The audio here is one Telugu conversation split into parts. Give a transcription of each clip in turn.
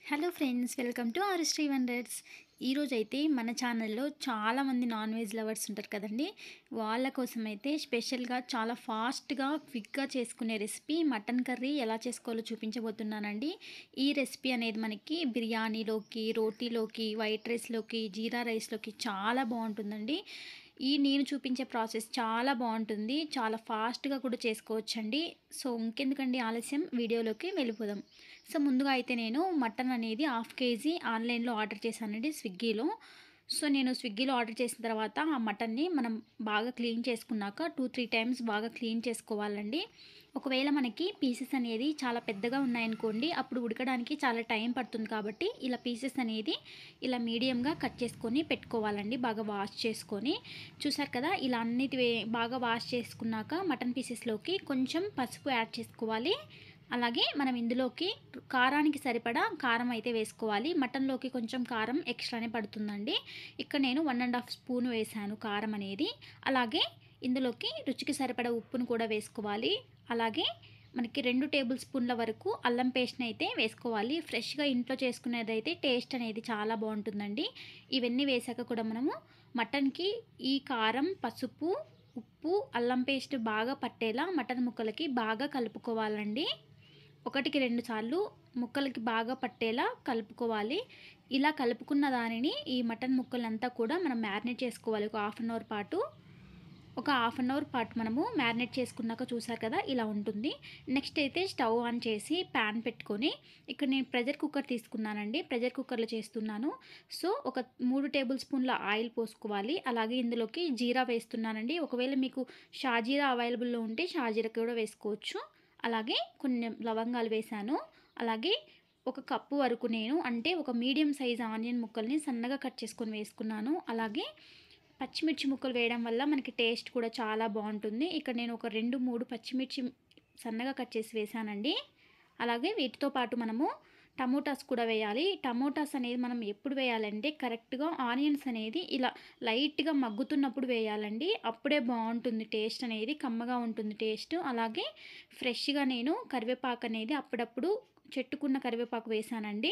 hello friends welcome to R Sri wonders ఈరోజు అయితే మన ఛానల్లో చాలామంది నాన్ వెజ్ లవర్స్ ఉంటారు కదండి వాళ్ళ కోసం అయితే స్పెషల్గా చాలా ఫాస్ట్గా క్విక్గా చేసుకునే రెసిపీ మటన్ కర్రీ ఎలా చేసుకోవాలో చూపించబోతున్నానండి ఈ రెసిపీ అనేది మనకి బిర్యానీలోకి రోటీలోకి వైట్ రైస్లోకి జీరా రైస్లోకి చాలా బాగుంటుందండి ఈ నేను చూపించే ప్రాసెస్ చాలా బాగుంటుంది చాలా ఫాస్ట్గా కూడా చేసుకోవచ్చండి సో ఇంకెందుకండి ఆలస్యం వీడియోలోకి వెళ్ళిపోదాం సో ముందుగా అయితే నేను మటన్ అనేది హాఫ్ కేజీ ఆన్లైన్లో ఆర్డర్ చేశానండి స్విగ్గీలో సో నేను స్విగ్గీలో ఆర్డర్ చేసిన తర్వాత ఆ మటన్ని మనం బాగా క్లీన్ చేసుకున్నాక టూ త్రీ టైమ్స్ బాగా క్లీన్ చేసుకోవాలండి ఒకవేళ మనకి పీసెస్ అనేది చాలా పెద్దగా ఉన్నాయనుకోండి అప్పుడు ఉడకడానికి చాలా టైం పడుతుంది కాబట్టి ఇలా పీసెస్ అనేది ఇలా మీడియంగా కట్ చేసుకొని పెట్టుకోవాలండి బాగా వాష్ చేసుకొని చూసారు కదా ఇలా అన్నిటి బాగా వాష్ చేసుకున్నాక మటన్ పీసెస్లోకి కొంచెం పసుపు యాడ్ చేసుకోవాలి అలాగే మనం ఇందులోకి కారానికి సరిపడా కారం అయితే వేసుకోవాలి మటన్లోకి కొంచెం కారం ఎక్స్ట్రానే పడుతుందండి ఇక్కడ నేను వన్ అండ్ హాఫ్ స్పూన్ వేసాను కారం అనేది అలాగే ఇందులోకి రుచికి సరిపడా ఉప్పును కూడా వేసుకోవాలి అలాగే మనకి రెండు టేబుల్ స్పూన్ల వరకు అల్లం పేస్ట్ని అయితే వేసుకోవాలి ఫ్రెష్గా ఇంట్లో చేసుకునేది అయితే టేస్ట్ అనేది చాలా బాగుంటుందండి ఇవన్నీ వేసాక కూడా మనము మటన్కి ఈ కారం పసుపు ఉప్పు అల్లం పేస్ట్ బాగా పట్టేలా మటన్ ముక్కలకి బాగా కలుపుకోవాలండి ఒకటికి రెండు సార్లు ముక్కలకి బాగా పట్టేలా కలుపుకోవాలి ఇలా కలుపుకున్న దానిని ఈ మటన్ ముక్కలంతా కూడా మనం మ్యారినేట్ చేసుకోవాలి ఒక హాఫ్ అన్ అవర్ పాటు ఒక హాఫ్ అన్ అవర్ పాటు మనము మ్యారినేట్ చేసుకున్నాక చూసారు కదా ఇలా ఉంటుంది నెక్స్ట్ అయితే స్టవ్ ఆన్ చేసి ప్యాన్ పెట్టుకొని ఇక్కడ నేను ప్రెషర్ కుక్కర్ తీసుకున్నానండి ప్రెషర్ కుక్కర్లో చేస్తున్నాను సో ఒక మూడు టేబుల్ స్పూన్ల ఆయిల్ పోసుకోవాలి అలాగే ఇందులోకి జీరా వేస్తున్నానండి ఒకవేళ మీకు షాజీరా అవైలబుల్లో ఉంటే షాజీరా కూడా వేసుకోవచ్చు అలాగే కొన్ని లవంగాలు వేశాను అలాగే ఒక కప్పు వరకు నేను అంటే ఒక మీడియం సైజ్ ఆనియన్ ముక్కల్ని సన్నగా కట్ చేసుకొని వేసుకున్నాను అలాగే పచ్చిమిర్చి ముక్కలు వేయడం వల్ల మనకి టేస్ట్ కూడా చాలా బాగుంటుంది ఇక్కడ నేను ఒక రెండు మూడు పచ్చిమిర్చి సన్నగా కట్ చేసి వేసానండి అలాగే వీటితో పాటు మనము టమోటాస్ కూడా వేయాలి టమోటాస్ అనేది మనం ఎప్పుడు వేయాలంటే కరెక్ట్గా ఆనియన్స్ అనేది ఇలా లైట్గా మగ్గుతున్నప్పుడు వేయాలండి అప్పుడే బాగుంటుంది టేస్ట్ అనేది కమ్మగా ఉంటుంది టేస్ట్ అలాగే ఫ్రెష్గా నేను కరివేపాకు అనేది అప్పుడప్పుడు చెట్టుకున్న కరివేపాకు వేసానండి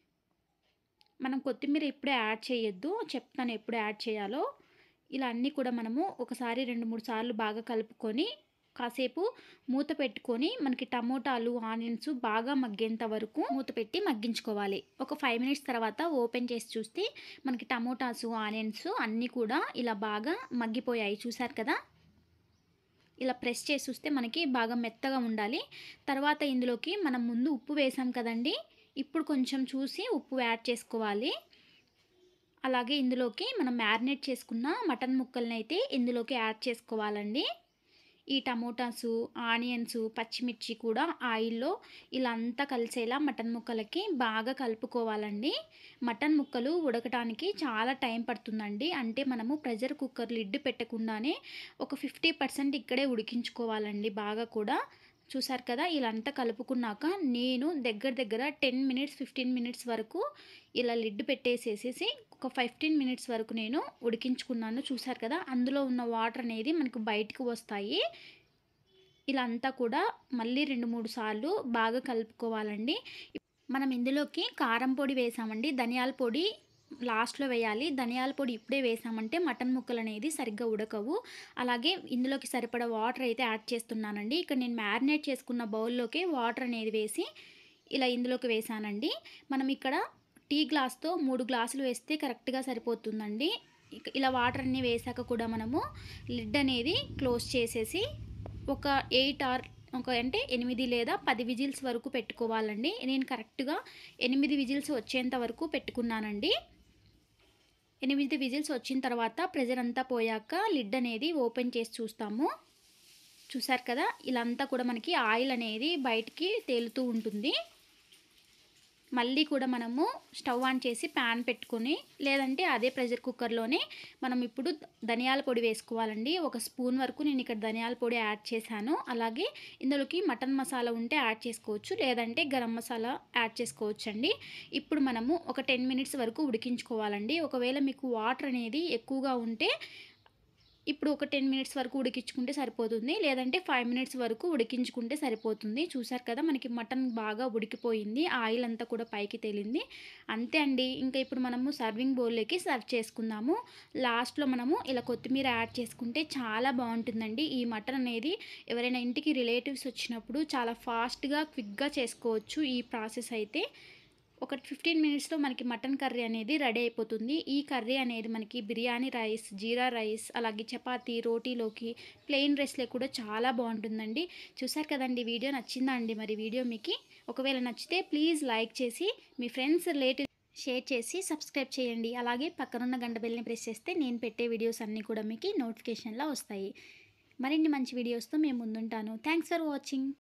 మనం కొత్తిమీర ఇప్పుడే యాడ్ చేయొద్దు చెప్తాను ఎప్పుడు యాడ్ చేయాలో ఇలా అన్నీ కూడా మనము ఒకసారి రెండు మూడు సార్లు బాగా కలుపుకొని కాసేపు మూత పెట్టుకొని మనకి టమోటాలు ఆనియన్స్ బాగా మగ్గేంత వరకు మూత పెట్టి మగ్గించుకోవాలి ఒక ఫైవ్ మినిట్స్ తర్వాత ఓపెన్ చేసి చూస్తే మనకి టమోటాస్ ఆనియన్స్ అన్నీ కూడా ఇలా బాగా మగ్గిపోయాయి చూసారు కదా ఇలా ప్రెస్ చేసి చూస్తే మనకి బాగా మెత్తగా ఉండాలి తర్వాత ఇందులోకి మనం ముందు ఉప్పు వేసాం కదండి ఇప్పుడు కొంచెం చూసి ఉప్పు యాడ్ చేసుకోవాలి అలాగే ఇందులోకి మనం మ్యారినేట్ చేసుకున్న మటన్ ముక్కల్ని అయితే ఇందులోకి యాడ్ చేసుకోవాలండి ఈ టమోటాసు ఆనియన్స్ పచ్చిమిర్చి కూడా ఆయిల్లో ఇలా అంతా కలిసేలా మటన్ ముక్కలకి బాగా కలుపుకోవాలండి మటన్ ముక్కలు ఉడకటానికి చాలా టైం పడుతుందండి అంటే మనము ప్రెషర్ కుక్కర్ లిడ్ పెట్టకుండానే ఒక ఫిఫ్టీ పర్సెంట్ ఇక్కడే ఉడికించుకోవాలండి బాగా కూడా చూసారు కదా ఇలా అంతా కలుపుకున్నాక నేను దగ్గర దగ్గర టెన్ మినిట్స్ ఫిఫ్టీన్ మినిట్స్ వరకు ఇలా లిడ్ పెట్టేసేసేసి ఒక ఫిఫ్టీన్ మినిట్స్ వరకు నేను ఉడికించుకున్నాను చూసారు కదా అందులో ఉన్న వాటర్ అనేది మనకు బయటకు వస్తాయి ఇలా అంతా కూడా మళ్ళీ రెండు మూడు సార్లు బాగా కలుపుకోవాలండి మనం ఇందులోకి కారం పొడి వేసామండి ధనియాల పొడి లాస్ట్లో వేయాలి ధనియాల పొడి ఇప్పుడే వేసామంటే మటన్ ముక్కలు అనేది సరిగ్గా ఉడకవు అలాగే ఇందులోకి సరిపడా వాటర్ అయితే యాడ్ చేస్తున్నానండి ఇక్కడ నేను మ్యారినేట్ చేసుకున్న బౌల్లోకి వాటర్ అనేది వేసి ఇలా ఇందులోకి వేసానండి మనం ఇక్కడ టీ గ్లాస్తో మూడు గ్లాసులు వేస్తే కరెక్ట్గా సరిపోతుందండి ఇలా వాటర్ అన్నీ వేసాక కూడా మనము లిడ్ అనేది క్లోజ్ చేసేసి ఒక ఎయిట్ ఆర్ ఒక అంటే ఎనిమిది లేదా పది విజిల్స్ వరకు పెట్టుకోవాలండి నేను కరెక్ట్గా ఎనిమిది విజిల్స్ వచ్చేంత వరకు పెట్టుకున్నానండి ఎనిమిది విజిల్స్ వచ్చిన తర్వాత ప్రెజర్ అంతా పోయాక లిడ్ అనేది ఓపెన్ చేసి చూస్తాము చూసారు కదా ఇలా అంతా కూడా మనకి ఆయిల్ అనేది బయటికి తేలుతూ ఉంటుంది మళ్ళీ కూడా మనము స్టవ్ ఆన్ చేసి ప్యాన్ పెట్టుకొని లేదంటే అదే ప్రెషర్ కుక్కర్లోనే మనం ఇప్పుడు ధనియాల పొడి వేసుకోవాలండి ఒక స్పూన్ వరకు నేను ఇక్కడ ధనియాల పొడి యాడ్ చేశాను అలాగే ఇందులోకి మటన్ మసాలా ఉంటే యాడ్ చేసుకోవచ్చు లేదంటే గరం మసాలా యాడ్ చేసుకోవచ్చు అండి ఇప్పుడు మనము ఒక టెన్ మినిట్స్ వరకు ఉడికించుకోవాలండి ఒకవేళ మీకు వాటర్ అనేది ఎక్కువగా ఉంటే ఇప్పుడు ఒక టెన్ మినిట్స్ వరకు ఉడికించుకుంటే సరిపోతుంది లేదంటే ఫైవ్ మినిట్స్ వరకు ఉడికించుకుంటే సరిపోతుంది చూసారు కదా మనకి మటన్ బాగా ఉడికిపోయింది ఆయిల్ అంతా కూడా పైకి తేలింది అంతే అండి ఇంకా ఇప్పుడు మనము సర్వింగ్ బౌల్లోకి సర్వ్ చేసుకుందాము లాస్ట్లో మనము ఇలా కొత్తిమీర యాడ్ చేసుకుంటే చాలా బాగుంటుందండి ఈ మటన్ అనేది ఎవరైనా ఇంటికి రిలేటివ్స్ వచ్చినప్పుడు చాలా ఫాస్ట్గా క్విక్గా చేసుకోవచ్చు ఈ ప్రాసెస్ అయితే ఒక ఫిఫ్టీన్ మినిట్స్లో మనకి మటన్ కర్రీ అనేది రెడీ అయిపోతుంది ఈ కర్రీ అనేది మనకి బిర్యానీ రైస్ జీరా రైస్ అలాగే చపాతీ రోటీలోకి ప్లెయిన్ రైస్లో కూడా చాలా బాగుంటుందండి చూసారు కదండి వీడియో నచ్చిందా అండి మరి వీడియో మీకు ఒకవేళ నచ్చితే ప్లీజ్ లైక్ చేసి మీ ఫ్రెండ్స్ రిలేటివ్ షేర్ చేసి సబ్స్క్రైబ్ చేయండి అలాగే పక్కనున్న గంట బెల్ని ప్రెస్ చేస్తే నేను పెట్టే వీడియోస్ అన్నీ కూడా మీకు నోటిఫికేషన్లా వస్తాయి మరిన్ని మంచి వీడియోస్తో మేము ముందుంటాను థ్యాంక్స్ ఫర్ వాచింగ్